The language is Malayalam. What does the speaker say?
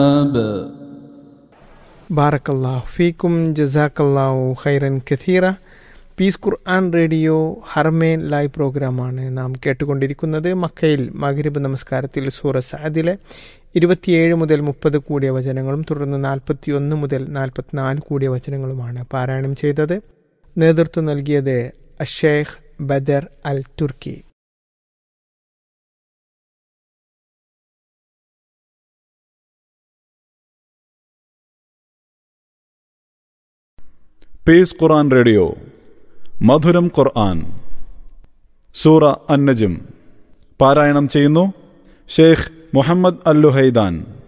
ബാറക്കല്ലാഹു ഫീക്കും ജസാക്കല്ലാഹു ഖൈറൻ കഥീറ peace Quran radio Haramain live പ്രോഗ്രാമാണ് നാം കേട്ടുകൊണ്ടിരിക്കുന്നത് മക്കയിൽ മഗ്രിബ് നമസ്കാരത്തിൽ സൂറ സാദിലെ ഇരുപത്തിയേഴ് മുതൽ മുപ്പത് കൂടിയ വചനങ്ങളും തുടർന്ന് നാൽപ്പത്തി ഒന്ന് മുതൽ നാൽപ്പത്തിനാല് കൂടിയ വചനങ്ങളുമാണ് പാരായണം ചെയ്തത് നേതൃത്വം നൽകിയത് അഷേഖ് Badr Al Turki peace Quran radio മധുരം ഖുർആൻ സൂറ അന്നജും പാരായണം ചെയ്യുന്നു ഷെയ്ഖ് മുഹമ്മദ് അല്ലുഹൈദാൻ